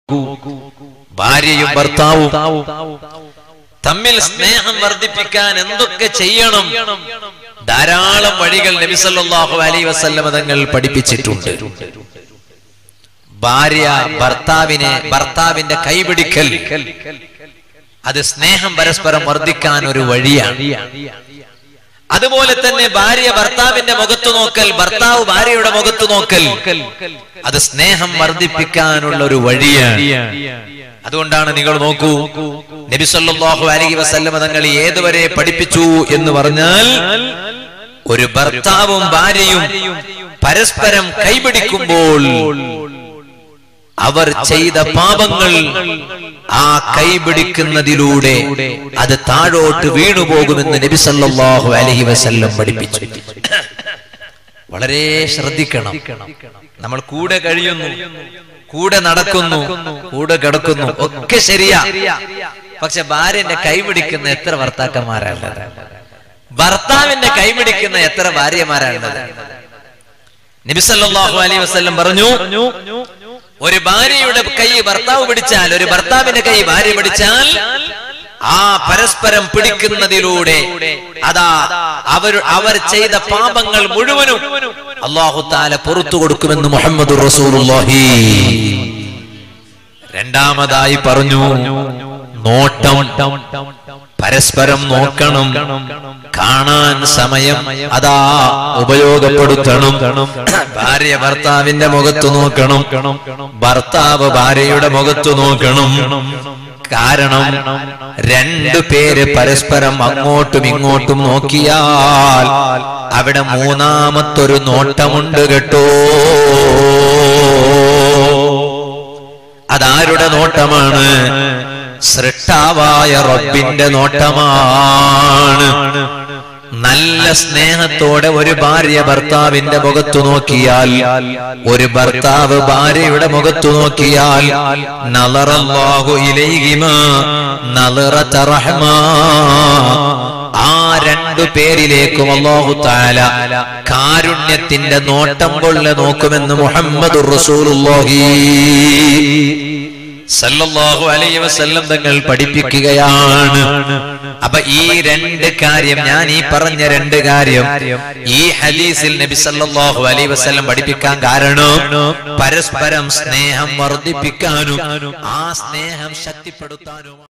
ഭാര്യയും ഭർത്താവും തമ്മിൽ സ്നേഹം വർദ്ധിപ്പിക്കാൻ എന്തൊക്കെ ചെയ്യണം ധാരാളം വഴികൾ നബിസല്ലാഹു അലൈ വസല്ലമ തങ്ങൾ പഠിപ്പിച്ചിട്ടുണ്ട് ഭാര്യ ഭർത്താവിനെ ഭർത്താവിന്റെ കൈപിടിക്കൽ അത് സ്നേഹം പരസ്പരം വർദ്ധിക്കാൻ ഒരു വഴിയാണ് അതുപോലെ തന്നെ ഭാര്യ ഭർത്താവിന്റെ മുഖത്ത് നോക്കൽ ഭർത്താവ് ഭാര്യയുടെ മുഖത്ത് നോക്കൽ അത് സ്നേഹം വർദ്ധിപ്പിക്കാനുള്ള ഒരു വഴിയാണ് അതുകൊണ്ടാണ് നിങ്ങൾ നോക്കൂ നബി സല്ലല്ലാഹു അലൈഹി വസല്ലമ തങ്ങൾ ഏതുവരെ പഠിപ്പിച്ചു എന്ന് പറഞ്ഞാൽ ഒരു ഭർത്താവും ഭാര്യയും പരസ്പരം കൈപിടിക്കുമ്പോൾ അവർ ചെയ്ത പാപങ്ങൾ ആ കൈപിടിക്കുന്നതിലൂടെ അത് താഴോട്ട് വീണുപോകുമെന്ന് നബി സല്ലല്ലാഹു അലൈഹി വസല്ലം പഠിപ്പിച്ചു വളരെ ശ്രദ്ധിക്കണം നമ്മൾ കൂടെ കഴിയുന്നു കൂടെ നടക്കുന്നു കൂടെ കിടക്കുന്നു ഒക്കെ ശരിയാ പക്ഷെ ഭാര്യന്റെ കൈപിടിക്കുന്ന എത്ര ഭർത്താക്കന്മാരാണുള്ളത് ഭർത്താവിന്റെ കൈപിടിക്കുന്ന എത്ര ഭാര്യമാരാണുള്ളത് നബിസല്ലാഹു അലൈഹി വസല്ലം പറഞ്ഞു ഒരു ഭാര്യയുടെ കൈ ഭർത്താവ് പിടിച്ചാൽ ഒരു ഭർത്താവിന്റെ കൈ ഭാര്യ പിടിച്ചാൽ ആ പരസ്പരം പിടിക്കുന്നതിലൂടെ അതാ അവർ അവർ ചെയ്ത പാപങ്ങൾ മുഴുവനും അള്ളാഹു താല പുറത്തു കൊടുക്കുമെന്ന് മുഹമ്മദ് റസൂലുള്ളാഹി രണ്ടാമതായി പറഞ്ഞു നോട്ടം പരസ്പരം നോക്കണം കാണാൻ സമയം അതാ ഉപയോഗപ്പെടുത്തണം ഭാര്യ ഭർത്താവിന്റെ മുഖത്ത് നോക്കണം ഭർത്താവ് ഭാര്യയുടെ മുഖത്ത് നോക്കണം കാരണം രണ്ടു പേര് പരസ്പരം അങ്ങോട്ടും ഇങ്ങോട്ടും നോക്കിയാൽ അവിടെ മൂന്നാമത്തൊരു നോട്ടമുണ്ട് കേട്ടോ അതാരുടെ നോട്ടമാണ് സൃഷ്ടാവായ റബ്ബിന്റെ നോട്ടമാണ് നല്ല സ്നേഹത്തോടെ ഒരു ഭാര്യ ഭർത്താവിന്റെ മുഖത്തു നോക്കിയാൽ ഒരു ഭർത്താവ് ഭാര്യയുടെ മുഖത്തു നോക്കിയാൽ നളറല്ലാഹു ഇലൈഹിമാ നളറത റഹ്മാ ആ രണ്ടു പേരിലേക്കും അള്ളാഹു താല കാരുണ്യത്തിന്റെ നോട്ടം കൊള്ള നോക്കുമെന്ന് മുഹമ്മദ് റസൂലുള്ളാഹി സല്ലല്ലാഹു അലൈഹി വസല്ലം തങ്ങൾ പഠിപ്പിക്കുകയാണ് അപ്പൊ ഈ രണ്ട് കാര്യം ഞാൻ ഈ പറഞ്ഞ രണ്ട് കാര്യം ഈ ഹദീസിൽ നബി സല്ലല്ലാഹു അലൈഹി വസല്ലം പഠിപ്പിക്കാൻ കാരണം പരസ്പരം സ്നേഹം വർദ്ധിപ്പിക്കാനും ആ സ്നേഹം ശക്തിപ്പെടുത്താനും